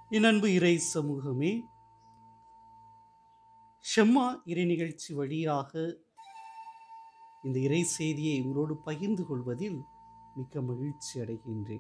என் அன்பு இறை சமூகமே ஷெம்மா இறை நிகழ்ச்சி வழியாக இந்த இறை செய்தியை உங்களோடு பகிர்ந்து கொள்வதில் மிக்க மகிழ்ச்சி அடைகின்றேன்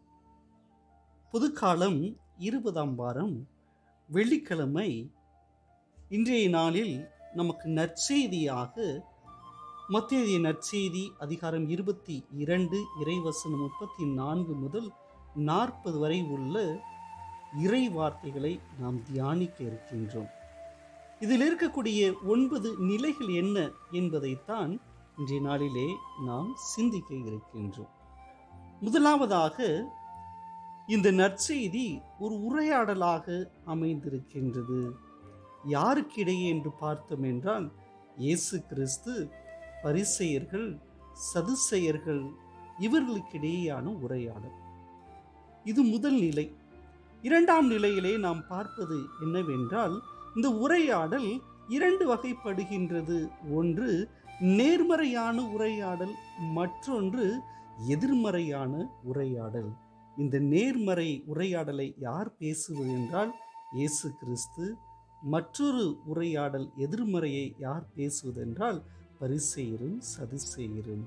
புதுக்காலம் இருபதாம் வாரம் வெள்ளிக்கிழமை இன்றைய நாளில் நமக்கு நற்செய்தியாக மத்திய நற்செய்தி அதிகாரம் இருபத்தி இரண்டு இறைவசனம் முப்பத்தி நான்கு முதல் நாற்பது வரை உள்ள இறை வார்த்தைகளை நாம் தியானிக்க இருக்கின்றோம் இதில் இருக்கக்கூடிய ஒன்பது நிலைகள் என்ன என்பதைத்தான் இன்றைய நாளிலே நாம் சிந்திக்க இருக்கின்றோம் முதலாவதாக இந்த நற்செய்தி ஒரு உரையாடலாக அமைந்திருக்கின்றது யாருக்கிடையே என்று பார்த்தோம் என்றால் இயேசு கிறிஸ்து பரிசெயர்கள் சதுசெயர்கள் இவர்களுக்கிடையேயான உரையாடல் இது முதல் நிலை இரண்டாம் நிலையிலே நாம் பார்ப்பது என்னவென்றால் இந்த உரையாடல் இரண்டு வகைப்படுகின்றது ஒன்று நேர்மறையான உரையாடல் மற்றொன்று எதிர்மறையான உரையாடல் இந்த நேர்மறை உரையாடலை யார் பேசுவது என்றால் இயேசு கிறிஸ்து மற்றொரு உரையாடல் எதிர்மறையை யார் பேசுவதென்றால் பரிசெயரும் சதுசெயரும்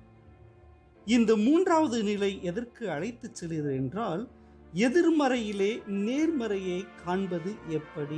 இந்த மூன்றாவது நிலை எதற்கு அழைத்துச் செல்கிறது என்றால் எதிர்மறையிலே நேர்மறையை காண்பது எப்படி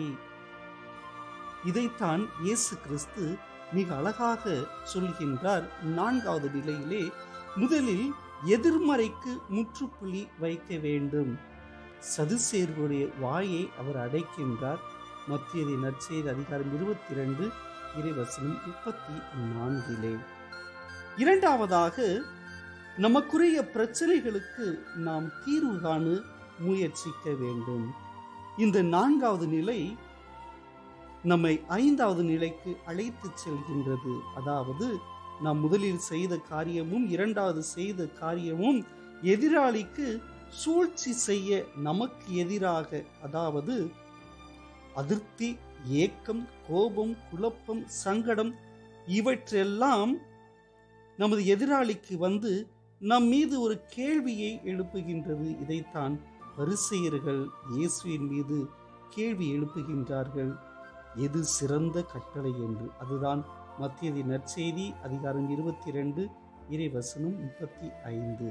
இதைத்தான் இயேசு கிறிஸ்து மிக அழகாக சொல்கின்றார் நான்காவது நிலையிலே முதலில் எதிர்மறைக்கு முற்றுப்புள்ளி வைக்க வேண்டும் சதுசேர்களுடைய வாயை அவர் அடைக்கின்றார் மத்தியதை நற்செய்தி அதிகாரம் இருபத்தி இரண்டு இறைவசனம் முப்பத்தி நான்கிலே இரண்டாவதாக நமக்குரிய பிரச்சனைகளுக்கு நாம் தீர்வு காண முயற்சிக்க வேண்டும் இந்த நான்காவது நிலை நம்மை ஐந்தாவது நிலைக்கு அழைத்து செல்கின்றது அதாவது நாம் முதலில் செய்த காரியமும் இரண்டாவது செய்த காரியமும் எதிராளிக்கு சூழ்ச்சி செய்ய நமக்கு எதிராக அதாவது அதிருப்தி ஏக்கம் கோபம் குழப்பம் சங்கடம் இவற்றெல்லாம் நமது எதிராளிக்கு வந்து நம் மீது ஒரு கேள்வியை எழுப்புகின்றது இதைத்தான் பரிசெயர்கள் இயேசுவின் மீது கேள்வி எழுப்புகின்றார்கள் எது சிறந்த கட்டளை என்று அதுதான் மத்தியதி நற்செய்தி அதிகாரம் இருபத்தி இரண்டு இறைவசனம் முப்பத்தி ஐந்து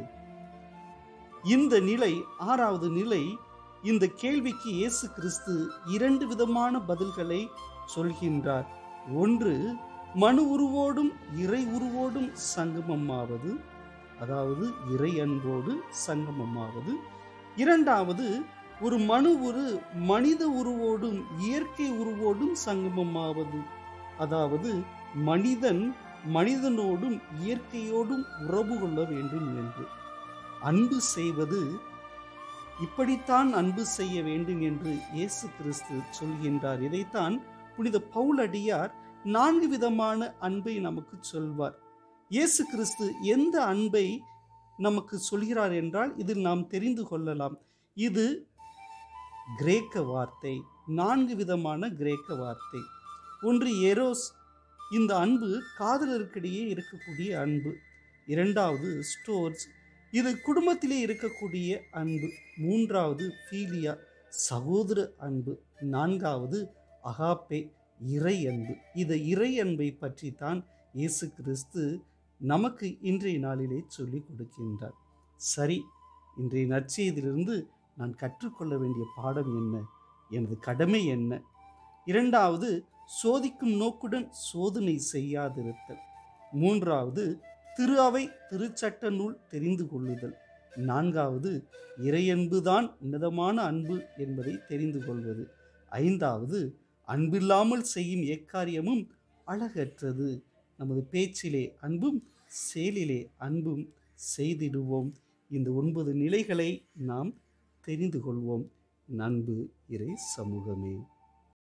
இந்த நிலை ஆறாவது நிலை இந்த கேள்விக்கு இயேசு கிறிஸ்து இரண்டு விதமான பதில்களை சொல்கின்றார் ஒன்று மனு உருவோடும் இறை உருவோடும் சங்கமமாவது அதாவது இறை அன்போடு சங்கமமாவது இரண்டாவது ஒரு மனு உரு மனித உருவோடும் இயற்கை உருவோடும் சங்கமமாவது அதாவது மனிதன் மனிதனோடும் இயற்கையோடும் உறவு கொள்ள வேண்டும் என்று அன்பு செய்வது இப்படித்தான் அன்பு செய்ய வேண்டும் என்று இயேசு கிறிஸ்து சொல்கின்றார் இதைத்தான் புனித பவுலடியார் நான்கு விதமான அன்பை நமக்கு சொல்வார் இயேசு கிறிஸ்து எந்த அன்பை நமக்கு சொல்கிறார் என்றால் இதில் நாம் தெரிந்து கொள்ளலாம் இது கிரேக்க வார்த்தை நான்கு விதமான கிரேக்க வார்த்தை ஒன்று எரோஸ் இந்த அன்பு காதலருக்கிடையே இருக்கக்கூடிய அன்பு இரண்டாவது ஸ்டோர்ஸ் இது குடும்பத்திலே இருக்கக்கூடிய அன்பு மூன்றாவது ஃபீலியா சகோதர அன்பு நான்காவது அகாப்பே இறை அன்பு இந்த இறை அன்பை பற்றி தான் இயேசு கிறிஸ்து நமக்கு இன்றைய நாளிலே சொல்லி கொடுக்கின்றார் சரி இன்றைய நற்செய்தியிலிருந்து நான் கற்றுக்கொள்ள வேண்டிய பாடம் என்ன எனது கடமை என்ன இரண்டாவது சோதிக்கும் நோக்குடன் சோதனை செய்யாதிருத்தல் மூன்றாவது திரு அவை திருச்சட்ட நூல் தெரிந்து கொள்ளுதல் நான்காவது இறையன்புதான் உன்னதமான அன்பு என்பதை தெரிந்து கொள்வது ஐந்தாவது அன்பில்லாமல் செய்யும் எக்காரியமும் அழகற்றது நமது பேச்சிலே அன்பும் செயலிலே அன்பும் செய்திடுவோம் இந்த ஒன்பது நிலைகளை நாம் தெரிந்து கொள்வோம் நண்பு இறை சமூகமே